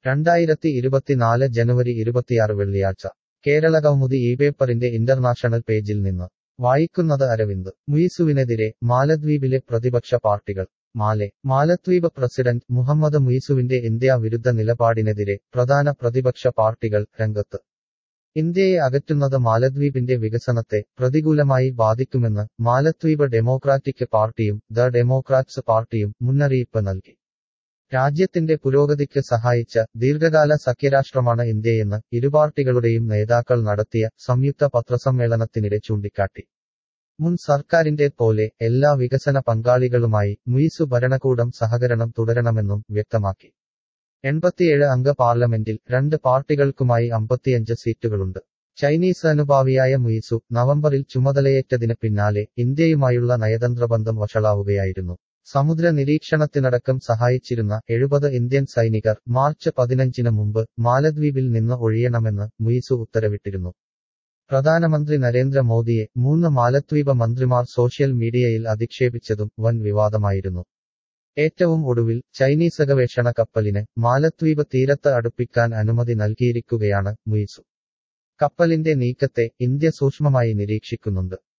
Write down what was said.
രണ്ടായിരത്തി ഇരുപത്തിനാല് ജനുവരി ഇരുപത്തിയാറ് വെള്ളിയാഴ്ച കേരള കൗമുദി ഈ പേപ്പറിന്റെ ഇന്റർനാഷണൽ പേജിൽ നിന്ന് വായിക്കുന്നത് അരവിന്ദ് മുയിസുവിനെതിരെ മാലദ്വീപിലെ പ്രതിപക്ഷ പാർട്ടികൾ മാലെ മാലദ്വീപ് പ്രസിഡന്റ് മുഹമ്മദ് മുയിസുവിന്റെ ഇന്ത്യ വിരുദ്ധ നിലപാടിനെതിരെ പ്രധാന പ്രതിപക്ഷ പാർട്ടികൾ രംഗത്ത് ഇന്ത്യയെ അകറ്റുന്നത് മാലദ്വീപിന്റെ വികസനത്തെ പ്രതികൂലമായി ബാധിക്കുമെന്ന് മാലദ്വീപ് ഡെമോക്രാറ്റിക് പാർട്ടിയും ദ ഡെമോക്രാറ്റ്സ് പാർട്ടിയും മുന്നറിയിപ്പ് നൽകി രാജ്യത്തിന്റെ പുരോഗതിക്ക് സഹായിച്ച ദീർഘകാല സഖ്യരാഷ്ട്രമാണ് ഇന്ത്യയെന്ന് ഇരുപാർട്ടികളുടെയും നേതാക്കൾ നടത്തിയ സംയുക്ത പത്രസമ്മേളനത്തിനിടെ ചൂണ്ടിക്കാട്ടി മുൻ സർക്കാരിന്റെ പോലെ എല്ലാ വികസന പങ്കാളികളുമായി മുയിസു ഭരണകൂടം സഹകരണം തുടരണമെന്നും വ്യക്തമാക്കി എൺപത്തിയേഴ് അംഗ പാർലമെന്റിൽ രണ്ട് പാർട്ടികൾക്കുമായി അമ്പത്തിയഞ്ച് സീറ്റുകളുണ്ട് ചൈനീസ് അനുഭാവിയായ മുയിസു നവംബറിൽ ചുമതലയേറ്റതിന് പിന്നാലെ ഇന്ത്യയുമായുള്ള നയതന്ത്രബന്ധം വഷളാവുകയായിരുന്നു സമുദ്ര നിരീക്ഷണത്തിനടക്കം സഹായിച്ചിരുന്ന എഴുപത് ഇന്ത്യൻ സൈനികർ മാർച്ച് പതിനഞ്ചിന് മുമ്പ് മാലദ്വീപിൽ നിന്ന് ഒഴിയണമെന്ന് മുയിസു ഉത്തരവിട്ടിരുന്നു പ്രധാനമന്ത്രി നരേന്ദ്രമോദിയെ മൂന്ന് മാലദ്വീപ മന്ത്രിമാർ സോഷ്യൽ മീഡിയയിൽ അധിക്ഷേപിച്ചതും വൻ വിവാദമായിരുന്നു ഏറ്റവും ഒടുവിൽ ചൈനീസ് ഗവേഷണ കപ്പലിന് മാലദ്വീപ് തീരത്ത് അടുപ്പിക്കാൻ അനുമതി നൽകിയിരിക്കുകയാണ് മുയിസു കപ്പലിന്റെ നീക്കത്തെ ഇന്ത്യ സൂക്ഷ്മമായി നിരീക്ഷിക്കുന്നുണ്ട്